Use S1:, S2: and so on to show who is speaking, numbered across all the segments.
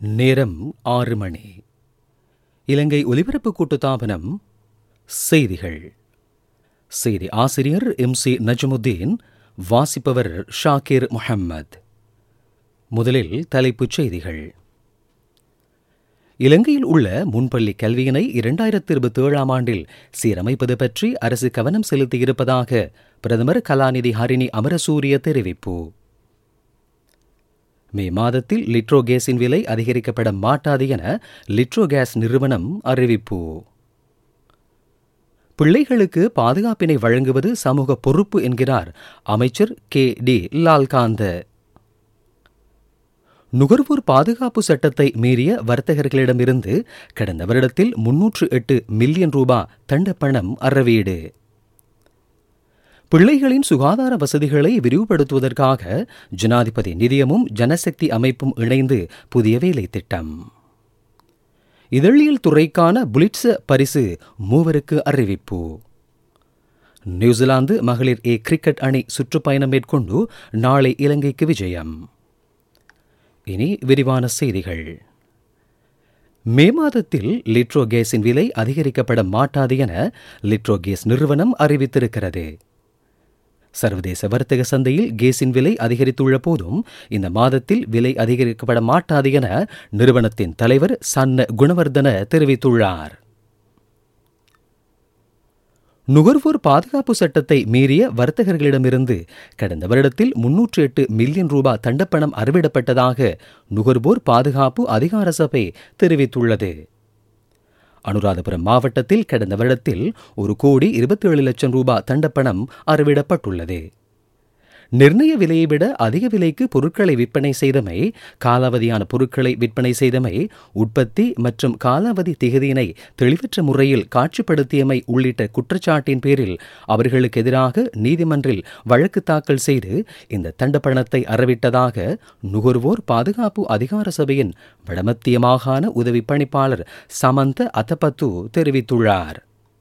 S1: நேரம் ஆறு மணி இலங்கை ஒலிபரப்பு கூட்டுத்தாபனம் செய்திகள் செய்தி ஆசிரியர் எம் சி நஜமுத்தீன் வாசிப்பவர் ஷாக்கிர் முஹம்மத் முதலில் தலைப்புச் செய்திகள் இலங்கையில் உள்ள முன்பள்ளி கல்வியினை இரண்டாயிரத்தி இருபத்தி ஏழாம் ஆண்டில் சீரமைப்பது பற்றி அரசு கவனம் செலுத்தியிருப்பதாக பிரதமர் கலாநிதி ஹரிணி அமரசூரிய தெரிவிப்பு மே மாதத்தில் லிட்ரோ கேஸின் விலை அதிகரிக்கப்பட மாட்டாது என லிட்ரோ கேஸ் நிறுவனம் அறிவிப்பு பிள்ளைகளுக்கு பாதுகாப்பினை வழங்குவது சமூக பொறுப்பு என்கிறார் அமைச்சர் கே டி லால்காந்த நுகர்வோர் பாதுகாப்பு சட்டத்தை மீறிய வர்த்தகர்களிடமிருந்து கடந்த வருடத்தில் முன்னூற்று எட்டு மில்லியன் ரூபாய் தண்டப்பணம் அறவீடு பிள்ளைகளின் சுகாதார வசதிகளை விரிவுபடுத்துவதற்காக ஜனாதிபதி நிதியமும் ஜனசக்தி அமைப்பும் இணைந்து புதிய வேலை திட்டம் இதழியல் துறைக்கான புலிட்ஸ பரிசு மூவருக்கு அறிவிப்பு நியூசிலாந்து மகளிர் ஏ கிரிக்கெட் அணி சுற்றுப்பயணம் மேற்கொண்டு நாளை இலங்கைக்கு விஜயம் இனி விரிவான செய்திகள் மே மாதத்தில் லிட்ரோ கேஸின் விலை அதிகரிக்கப்பட மாட்டாது என லிட்ரோ கேஸ் நிறுவனம் அறிவித்திருக்கிறது சர்வதேச வர்த்தக சந்தையில் கேஸின் விலை அதிகரித்துள்ள போதும் இந்த மாதத்தில் விலை அதிகரிக்கப்பட மாட்டாது என நிறுவனத்தின் தலைவர் சன்ன குணவர்தன தெரிவித்துள்ளார் நுகர்வோர் பாதுகாப்பு சட்டத்தை மீறிய வர்த்தகர்களிடமிருந்து கடந்த வருடத்தில் முன்னூற்று எட்டு மில்லியன் ரூபாய் தண்டப்பணம் அறவிடப்பட்டதாக நுகர்வோர் பாதுகாப்பு அதிகார சபை தெரிவித்துள்ளது அனுராதபுரம் மாவட்டத்தில் கடந்த வருடத்தில் ஒரு கோடி இருபத்தி ஏழு லட்சம் ரூபாய் தண்டப்பணம் அறவிடப்பட்டுள்ளது நிர்ணய விலையை விட அதிக விலைக்கு பொருட்களை விற்பனை செய்தமை காலாவதியான பொருட்களை விற்பனை செய்தமை உற்பத்தி மற்றும் காலாவதி திகதியினை தெளிவற்ற முறையில் காட்சிப்படுத்தியமை உள்ளிட்ட குற்றச்சாட்டின் பேரில் அவர்களுக்கு எதிராக நீதிமன்றில் வழக்கு தாக்கல் செய்து இந்த தண்டப்பணத்தை அறவிட்டதாக நுகர்வோர் பாதுகாப்பு அதிகார சபையின் வடமத்திய மாகாண உதவி பணிப்பாளர் சமந்த அத்தபத்து தெரிவித்துள்ளார்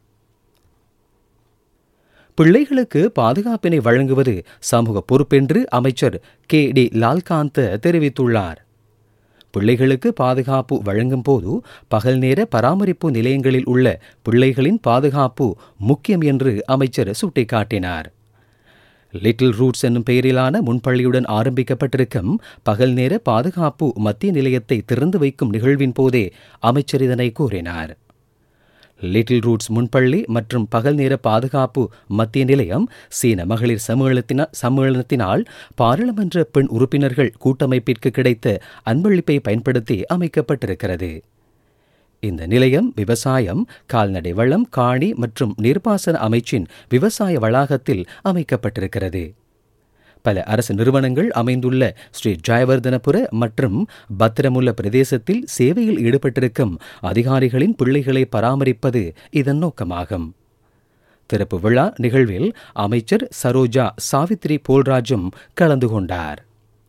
S1: பிள்ளைகளுக்கு பாதுகாப்பினை வழங்குவது சமூக பொறுப்பென்று அமைச்சர் கே டி லால்காந்த தெரிவித்துள்ளார் பிள்ளைகளுக்கு பாதுகாப்பு வழங்கும் போது பகல் நேர பராமரிப்பு நிலையங்களில் உள்ள பிள்ளைகளின் பாதுகாப்பு முக்கியம் என்று அமைச்சர் சுட்டிக்காட்டினார் லிட்டில் ரூட்ஸ் என்னும் பெயரிலான முன்பள்ளியுடன் ஆரம்பிக்கப்பட்டிருக்கும் பகல் நேர பாதுகாப்பு மத்திய நிலையத்தை திறந்து வைக்கும் நிகழ்வின் போதே அமைச்சர் இதனை கூறினார் லிட்டில் ரூட்ஸ் முன்பள்ளி மற்றும் பகல் நேர பாதுகாப்பு மத்திய நிலையம் சீன மகளிர் சம்மேளத்தின சம்மேளனத்தினால் பாராளுமன்ற பெண் உறுப்பினர்கள் கூட்டமைப்பிற்கு கிடைத்த அன்பளிப்பை பயன்படுத்தி அமைக்கப்பட்டிருக்கிறது இந்த நிலையம் விவசாயம் கால்நடை வளம் காணி மற்றும் நீர்ப்பாசன அமைச்சின் விவசாய வளாகத்தில் அமைக்கப்பட்டிருக்கிறது பல அரசு நிறுவனங்கள் அமைந்துள்ள ஸ்ரீ ஜெயவர்தனபுர மற்றும் பத்திரமுல்ல பிரதேசத்தில் சேவையில் ஈடுபட்டிருக்கும் அதிகாரிகளின் பிள்ளைகளை பராமரிப்பது இதன் நோக்கமாகும் திறப்பு விழா நிகழ்வில் அமைச்சர் சரோஜா சாவித்ரி போல்ராஜும் கலந்து கொண்டார்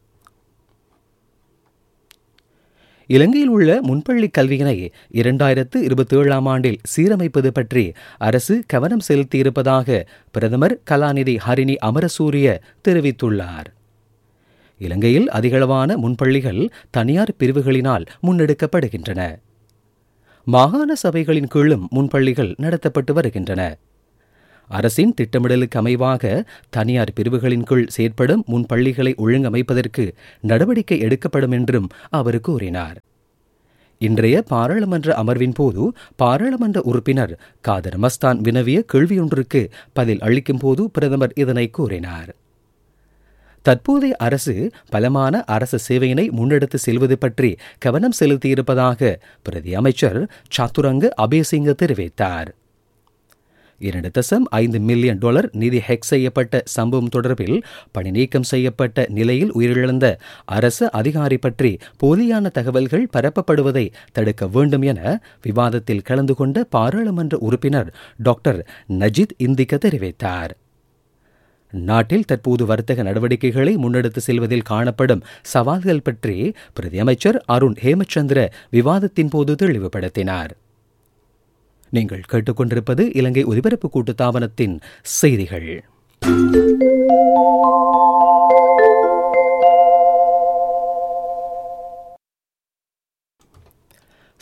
S1: இலங்கையில் உள்ள முன்பள்ளி கல்வியினை இரண்டாயிரத்து இருபத்தி ஏழாம் ஆண்டில் சீரமைப்பது பற்றி அரசு கவனம் செலுத்தியிருப்பதாக பிரதமர் கலாநிதி ஹரிணி அமரசூரிய தெரிவித்துள்ளார் இலங்கையில் அதிகளவான முன்பள்ளிகள் தனியார் பிரிவுகளினால் முன்னெடுக்கப்படுகின்றன மாகாண சபைகளின் கீழும் முன்பள்ளிகள் நடத்தப்பட்டு வருகின்றன அரசின் திட்டமிடலுக்கு அமைவாக தனியார் பிரிவுகளின் கீழ் செயற்படும் முன் பள்ளிகளை ஒழுங்கமைப்பதற்கு நடவடிக்கை எடுக்கப்படும் என்றும் அவர் கூறினார் இன்றைய பாராளுமன்ற அமர்வின் போது பாராளுமன்ற உறுப்பினர் காதர் மஸ்தான் வினவிய கேள்வியொன்றுக்கு பதில் அளிக்கும் போது பிரதமர் இதனை கூறினார் தற்போதைய அரசு பலமான அரசு சேவையினை முன்னெடுத்து செல்வது பற்றி கவனம் செலுத்தியிருப்பதாக பிரதி அமைச்சர் சத்துரங்க அபேசிங்க தெரிவித்தார் இரண்டு தசம் ஐந்து மில்லியன் டாலர் நிதி ஹெக் செய்யப்பட்ட சம்பவம் தொடர்பில் பணி நீக்கம் செய்யப்பட்ட நிலையில் உயிரிழந்த அரசு அதிகாரி பற்றி போலியான தகவல்கள் பரப்பப்படுவதை தடுக்க வேண்டும் என விவாதத்தில் கலந்து கொண்ட பாராளுமன்ற உறுப்பினர் டாக்டர் நஜித் இந்திக்க தெரிவித்தார் நாட்டில் தற்போது வர்த்தக நடவடிக்கைகளை முன்னெடுத்து செல்வதில் காணப்படும் சவால்கள் பற்றி பிரதியமைச்சர் அருண் ஹேமச்சந்திர விவாதத்தின் போது தெளிவுபடுத்தினார் நீங்கள் கேட்டுக்கொண்டிருப்பது இலங்கை ஒலிபரப்பு கூட்டுத்தாபனத்தின் செய்திகள்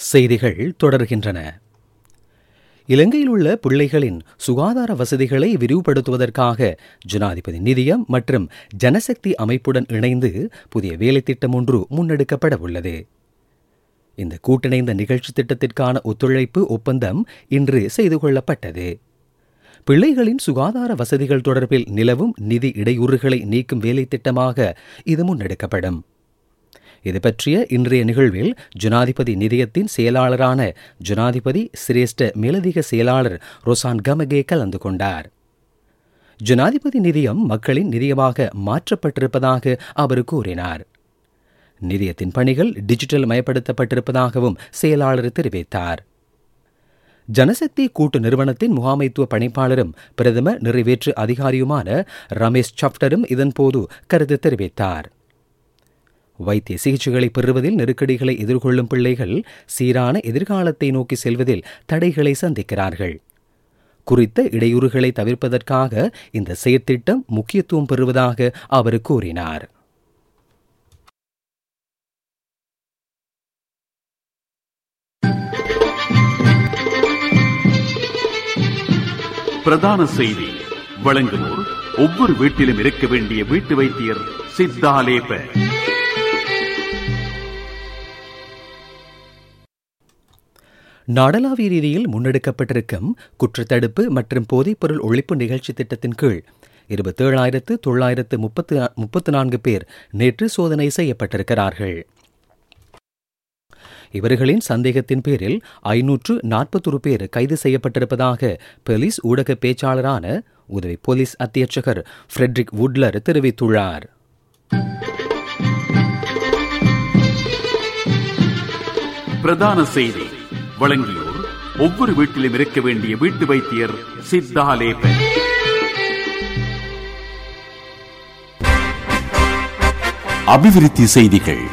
S1: செய்திகள் தொடர்கின்றன இலங்கையில் உள்ள பிள்ளைகளின் சுகாதார வசதிகளை விரிவுபடுத்துவதற்காக ஜனாதிபதி நிதியம் மற்றும் ஜனசக்தி அமைப்புடன் இணைந்து புதிய வேலைத்திட்டம் ஒன்று முன்னெடுக்கப்பட உள்ளது இந்த கூட்டிணைந்த நிகழ்ச்சி திட்டத்திற்கான ஒத்துழைப்பு ஒப்பந்தம் இன்று செய்து கொள்ளப்பட்டது பிள்ளைகளின் சுகாதார வசதிகள் தொடர்பில் நிலவும் நிதி இடையூறுகளை நீக்கும் வேலைத்திட்டமாக இது முன்னெடுக்கப்படும் இது பற்றிய இன்றைய நிகழ்வில் ஜனாதிபதி நிதியத்தின் செயலாளரான ஜனாதிபதி சிரேஷ்ட மேலதிக செயலாளர் ரொசான் கமகே கலந்து கொண்டார் ஜனாதிபதி நிதியம் மக்களின் நிதியமாக மாற்றப்பட்டிருப்பதாக அவர் கூறினார் நிதியத்தின் பணிகள் டிஜிட்டல் மயப்படுத்தப்பட்டிருப்பதாகவும் செயலாளர் தெரிவித்தார் ஜனசக்தி கூட்டு நிறுவனத்தின் முகாமைத்துவ பணிப்பாளரும் பிரதம நிறைவேற்று அதிகாரியுமான ரமேஷ் சப்டரும் இதன்போது கருத்து தெரிவித்தார் வைத்திய சிகிச்சைகளை பெறுவதில் நெருக்கடிகளை எதிர்கொள்ளும் பிள்ளைகள் சீரான எதிர்காலத்தை நோக்கி செல்வதில் தடைகளை சந்திக்கிறார்கள் குறித்த இடையூறுகளை தவிர்ப்பதற்காக இந்த செயற்திட்டம் முக்கியத்துவம் பெறுவதாக அவர் கூறினார்
S2: பிரதான செய்தி வழங்குவோர் ஒவ்வொரு வீட்டிலும் இருக்க வேண்டிய வீட்டு வைத்தியர் சித்தாலேப
S1: நாடளாவிய ரீதியில் முன்னெடுக்கப்பட்டிருக்கும் குற்றத்தடுப்பு மற்றும் போதைப்பொருள் ஒழிப்பு நிகழ்ச்சி திட்டத்தின் கீழ் இருபத்தேழாயிரத்து தொள்ளாயிரத்து முப்பத்து முப்பத்து நான்கு பேர் நேற்று சோதனை செய்யப்பட்டிருக்கிறார்கள் இவர்களின் சந்தேகத்தின் பேரில் ஐநூற்று நாற்பத்தொரு பேர் கைது செய்யப்பட்டிருப்பதாக போலீஸ் ஊடக பேச்சாளரான உதவி போலீஸ் அத்தியட்சகர் ஃப்ரெட்ரிக் வுட்லர் தெரிவித்துள்ளார்
S2: பிரதான செய்தி வழங்கியோர் ஒவ்வொரு வீட்டிலும் இருக்க வேண்டிய வீட்டு வைத்தியர் சித்தாலேப அபிவிருத்தி செய்திகள்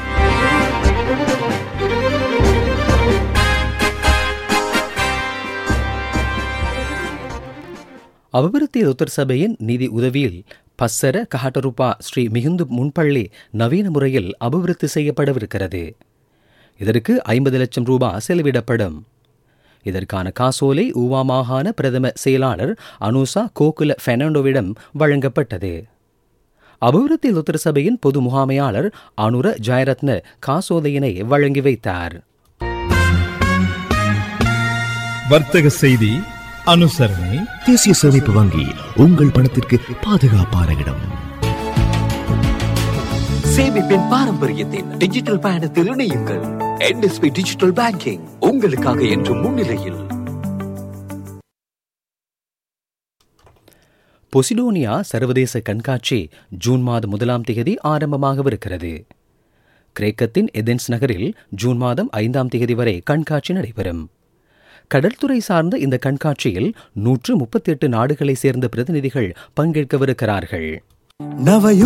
S1: அபிவிருத்தி தொத்தர் சபையின் நிதி உதவியில் பස්සர கஹட்டருப்பா ஸ்ரீ மிகுந்து முன்பள்ளி நவீன முறையில் அபிவிருத்தி செய்யப்படவிருக்கிறது இதற்கு ஐம்பது லட்சம் ரூபாய் செலவிடப்படும் இதற்கான காசோலை ஊவா மாகாண பிரதம செயலாளர் அனுசா கோகுல பெர்னாண்டோவிடம் வழங்கப்பட்டது அபிவிருத்தி லுத்தர் சபையின் பொது முகாமையாளர் அனுர ஜெயரத்ன காசோலையினை வழங்கி வைத்தார்
S3: வர்த்தக செய்தி அனுசரணை
S4: தேசிய சேமிப்பு வங்கி உங்கள் பணத்திற்கு பாதுகாப்பான இடம்
S5: சேமிப்பின் பாரம்பரியத்தின் டிஜிட்டல் பயணத்தில் இணையுங்கள் என்எஸ்பி டிஜிட்டல் பேங்கிங் உங்களுக்காக என்றும் முன்னிலையில்
S1: பொசிடோனியா சர்வதேச கண்காட்சி ஜூன் மாதம் முதலாம் தேதி ஆரம்பமாகவிருக்கிறது கிரேக்கத்தின் எதென்ஸ் நகரில் ஜூன் மாதம் ஐந்தாம் தேதி வரை கண்காட்சி நடைபெறும் கடற்துறை சார்ந்த இந்த கண்காட்சியில் நூற்று முப்பத்தி எட்டு நாடுகளைச் சேர்ந்த பிரதிநிதிகள் பங்கேற்கவிருக்கிறார்கள்
S6: நவயுக